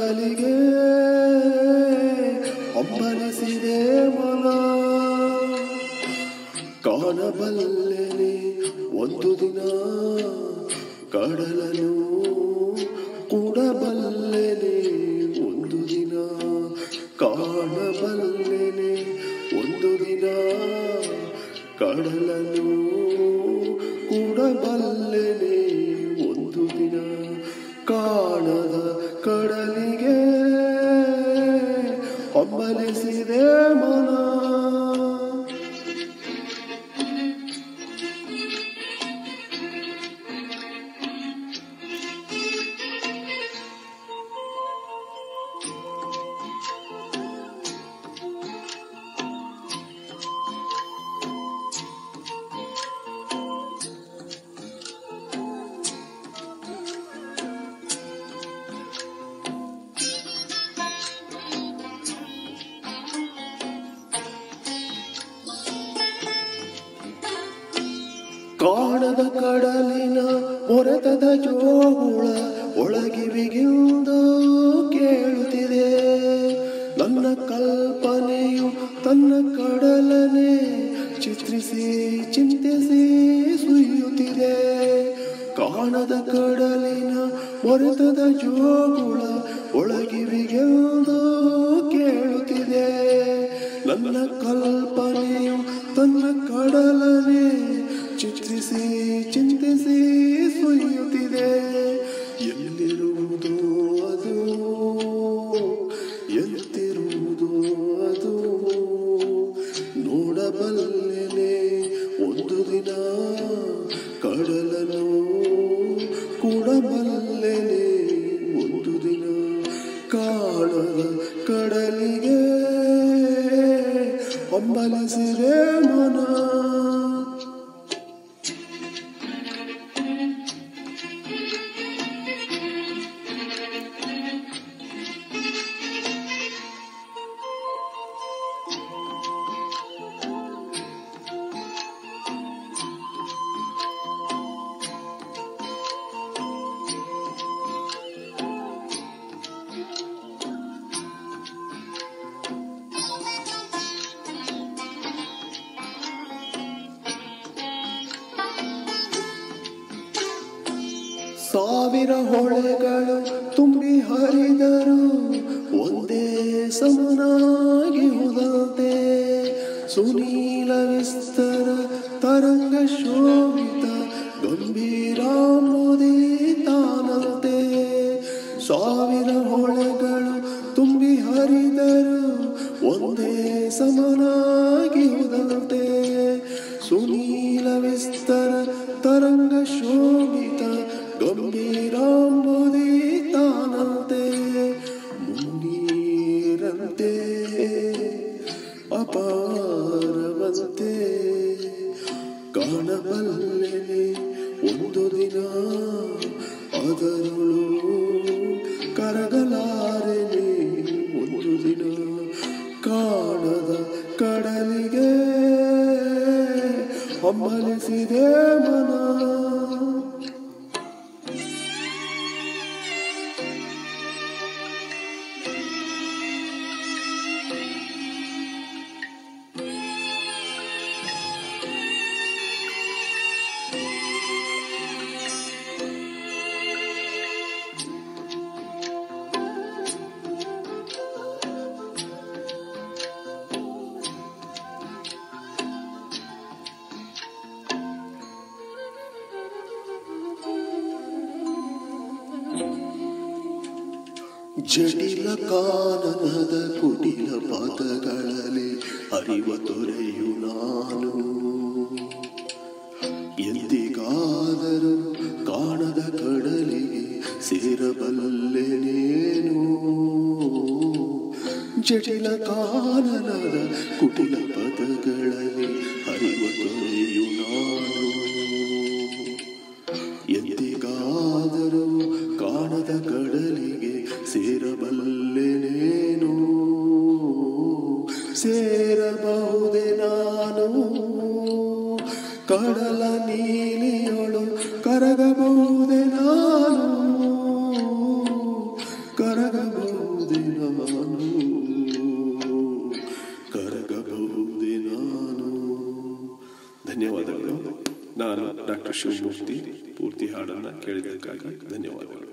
ಕಡಲಿಗೆ ಹಂಬಲಿಸಿದೆ ಮನ ಕಾಣಬಲ್ಲೆನೆ ಒಂದು ದಿನ ಕಡಲನು ಕೂಡಬಲ್ಲೆನೆ ಒಂದು ದಿನ ಕಾಣಬಲ್ಲೆನೆ ಒಂದು ದಿನ ಕಡಲನು ಕೂಡಬಲ್ಲೆನೆ ಒಂದು ದಿನ ಕಾಣದ ಕಡಲಿಗೆ ಹಂಬಲಿಸಿದೆ ಮನ ಕಾಣದ ಕಡಲಿನ ಮೊರೆತದ ಜೋಗುಳ ಒಳಗಿವಿಗಿಂದು ಕೇಳುತ್ತಿದೆ ನನ್ನ ಕಲ್ಪನೆಯು ತನ್ನ ಕಡಲನೆ ಚಿತ್ರಿಸಿ ಚಿಂತಿಸಿ ಸುಯ್ಯುತ್ತಿದೆ ಕಾಣದ ಕಡಲಿನ ಮೊರೆತದ ಜೋಗುಳ ಒಳಗಿವಿಗೆಂದು ಕೇಳುತ್ತಿದೆ ನನ್ನ ಕಲ್ಪನೆಯು ತನ್ನ ಕಡಲನೆ ಚಿತ್ರಿಸಿ ಚಿಂತಿಸಿ ಸುಯ್ಯುತ್ತಿದೆ ಎಲ್ಲಿರುವುದು ಅದು ಎಲ್ಲಿರುವುದು ಅದು ನೋಡಬಲ್ಲೆನೆ ಒಂದು ದಿನ ಕಡಲನು ಕೂಡಬಲ್ಲೆನೆ ಒಂದು ದಿನ ಕಾಣದ ಕಡಲಿಗೆ ಹಂಬಲಿಸಿದೆ ಮನ ಸಾವಿರ ಹೊಳೆಗಳು ತುಂಬಿ ಹರಿದರು ಒಂದೇ ಸಮನಾಗಿ ಹೋದಂತೆ ಸುನೀಲ ವಿಸ್ತರ ತರಂಗ ಶೋಭಿತ ಗಂಭೀರ ಮೋದಿ ತಾನಂತೆ ಸಾವಿರ ಹೊಳೆಗಳು ತುಂಬಿ ಹರಿದರು ಒಂದೇ ಸಮನಾಗಿ ಹೋದಂತೆ ಸುನೀಲ ವಿಸ್ತರ ತರಂಗ ಶೋಭಿತ ಗಂಭೀರಾಂಬುದಿ ತಾನಂತೆ ಮುನ್ನೀರಂತೆ ಅಪಾರವಂತೆ ಕಾಣಬಲ್ಲೆನೆ ಒಂದು ದಿನ ಅದರಳು ಕರಗಲಾರೆನೆ ಒಂದು ದಿನ ಕಾಣದ ಕಡಲಿಗೆ ಹಂಬಲಿಸಿದೆ ಮನ ಜಟಿಲ ಕಾನನದ ಕುಟಿಲ ಪದಗಳಲ್ಲಿ ಹರಿವ ತೊರೆಯು ನಾನು ಎಂದಿಗಾದರೂ ಕಾಣದ ಕಡಲಿಗೆ ಸೇರಬಲ್ಲೆನೇನು ಜಟಿಲ ಕಾನನದ ಕುಟಿಲ ಪದಗಳಲ್ಲಿ ಹರಿವ ತೊರೆಯು ನಾನು ಎಂದಿಗಾದರೂ ಕಾಣದ ಕಡಲಿಗೆ ಸೇರಬಲ್ಲೆನೇನು ಸೇರಬಹುದೇ ನಾನು ಕಡಲ ನೀಲಿಯೊಳು ಕರಗಬಹುದೇ ನಾನು ಕರಗಬಹುದೇ ನಾನು ಡಾಕ್ಟರ್ ಶಿವಮೂರ್ತಿ ಪೂರ್ತಿ ಹಾಡನ್ನು ಕೇಳಿದ್ದಕ್ಕಾಗಿ ಧನ್ಯವಾದಗಳು